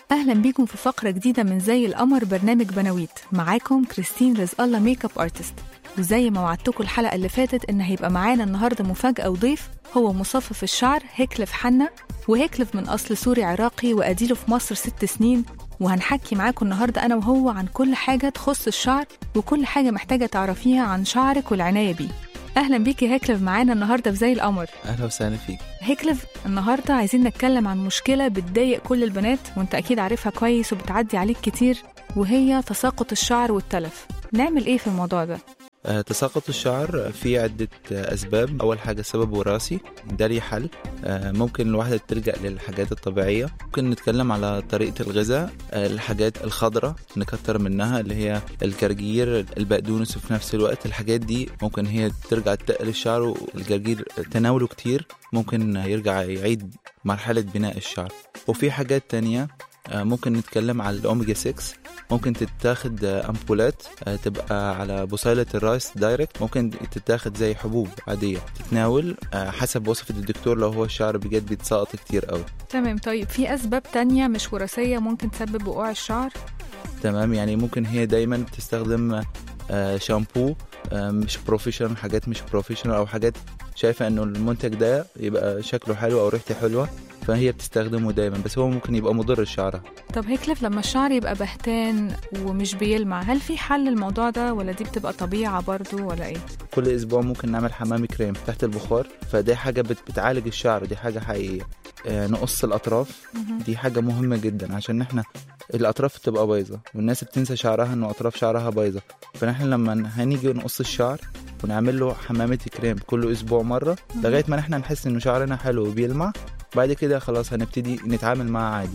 أهلا بيكم في فقرة جديدة من زي القمر برنامج بناويت معاكم كريستين رزق الله ميك اب ارتست وزي ما وعدتكم الحلقة اللي فاتت إن هيبقى معانا النهاردة مفاجأة وضيف هو مصفف الشعر هيكلف حنا وهيكلف من أصل سوري عراقي وأديله في مصر ست سنين وهنحكي معاكم النهاردة أنا وهو عن كل حاجة تخص الشعر وكل حاجة محتاجة تعرفيها عن شعرك والعناية بيه أهلا بيكي هيكلف معانا النهاردة في زي القمر اهلا وسهلا فيك هيكلف النهاردة عايزين نتكلم عن مشكلة بتضايق كل البنات وانت أكيد عارفها كويس وبتعدي عليك كتير وهي تساقط الشعر والتلف نعمل ايه في الموضوع ده؟ آه، تساقط الشعر في عدة آه، أسباب أول حاجة سبب وراثي ده ليه حل آه، ممكن الواحدة تلجأ للحاجات الطبيعية ممكن نتكلم على طريقة الغذاء آه، الحاجات الخضراء نكتر منها اللي هي الجرجير البقدونس وفي نفس الوقت الحاجات دي ممكن هي ترجع تقل الشعر والجرجير تناوله كتير ممكن يرجع يعيد مرحلة بناء الشعر وفي حاجات تانية آه، ممكن نتكلم على الأوميجا 6 ممكن تتاخد آه، أمبولات آه، تبقى على بصيلة الراس دايركت ممكن تتاخد زي حبوب عادية تتناول آه، حسب وصفة الدكتور لو هو الشعر بجد بيتساقط كتير قوي تمام طيب في أسباب تانية مش وراثية ممكن تسبب وقوع الشعر؟ تمام يعني ممكن هي دايما تستخدم آه، شامبو آه، مش بروفيشنال حاجات مش بروفيشنال او حاجات شايفه انه المنتج ده يبقى شكله حلو او ريحته حلوه فهي بتستخدمه دايما بس هو ممكن يبقى مضر لشعرها طب هيكلف لما الشعر يبقى بهتان ومش بيلمع هل في حل للموضوع ده ولا دي بتبقى طبيعة برضو ولا ايه؟ كل اسبوع ممكن نعمل حمام كريم تحت البخار فدي حاجه بت- بتعالج الشعر دي حاجه حقيقيه آه، نقص الاطراف مهم. دي حاجه مهمه جدا عشان احنا الاطراف بتبقى بايظه والناس بتنسى شعرها انه اطراف شعرها بايظه فنحن لما هنيجي نقص الشعر ونعمل له حمامة كريم كل اسبوع مره مهم. لغايه ما نحن نحس انه شعرنا حلو وبيلمع بعد كده خلاص هنبتدي نتعامل معاه عادي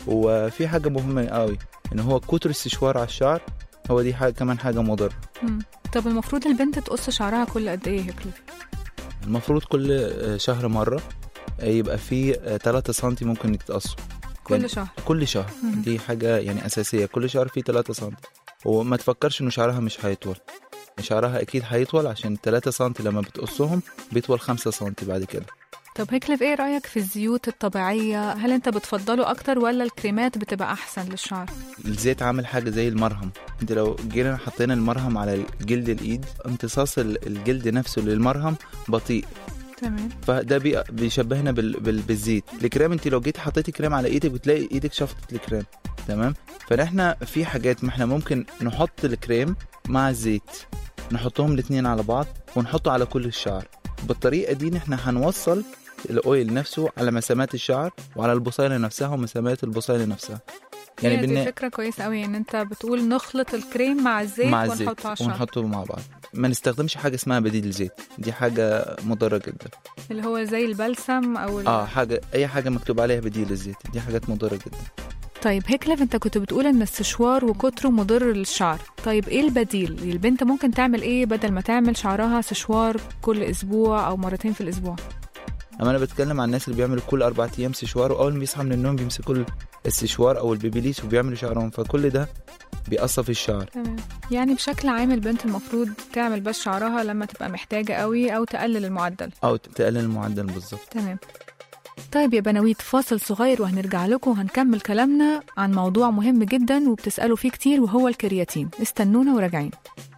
وفي حاجه مهمه قوي ان هو كتر السشوار على الشعر هو دي حاجه كمان حاجه مضره مم. طب المفروض البنت تقص شعرها كل قد ايه هيكلف؟ المفروض كل آه، شهر مره آه، يبقى في 3 سم ممكن يتقصوا كل يعني شهر كل شهر مهم. دي حاجة يعني أساسية كل شهر فيه 3 سم وما تفكرش إنه شعرها مش هيطول شعرها أكيد هيطول عشان 3 سم لما بتقصهم بيطول 5 سم بعد كده طب هيكلف ايه رأيك في الزيوت الطبيعية؟ هل انت بتفضله أكتر ولا الكريمات بتبقى أحسن للشعر؟ الزيت عامل حاجة زي المرهم انت لو جينا حطينا المرهم على جلد الإيد امتصاص ال- الجلد نفسه للمرهم بطيء تمام فده بي- بيشبهنا بال... بال... بالزيت الكريم انت لو جيت حطيتي كريم على ايدك بتلاقي ايدك شفطت الكريم تمام فاحنا في حاجات ما احنا ممكن نحط الكريم مع الزيت نحطهم الاتنين على بعض ونحطه على كل الشعر بالطريقه دي نحن هنوصل الاويل نفسه على مسامات الشعر وعلى البصيله نفسها ومسامات البصيله نفسها يعني يعني دي بالن... فكرة كويسة قوي ان انت بتقول نخلط الكريم مع الزيت مع الزيت ونحطه على الشعر ونحطه مع بعض ما نستخدمش حاجه اسمها بديل زيت دي حاجه مضره جدا اللي هو زي البلسم او ال... اه حاجه اي حاجه مكتوب عليها بديل الزيت دي حاجات مضره جدا طيب هيكلف انت كنت بتقول ان السشوار وكتره مضر للشعر طيب ايه البديل البنت ممكن تعمل ايه بدل ما تعمل شعرها سشوار كل اسبوع او مرتين في الاسبوع اما انا بتكلم عن الناس اللي بيعملوا كل اربع ايام سشوار واول ما بيصحى من النوم بيمسكوا السشوار او البيبيليس وبيعملوا شعرهم فكل ده بيقصف الشعر تمام يعني بشكل عام البنت المفروض تعمل بس شعرها لما تبقى محتاجة قوي او تقلل المعدل او تقلل المعدل بالظبط تمام طيب يا بناويت فاصل صغير وهنرجع لكم وهنكمل كلامنا عن موضوع مهم جدا وبتسألوا فيه كتير وهو الكرياتين استنونا وراجعين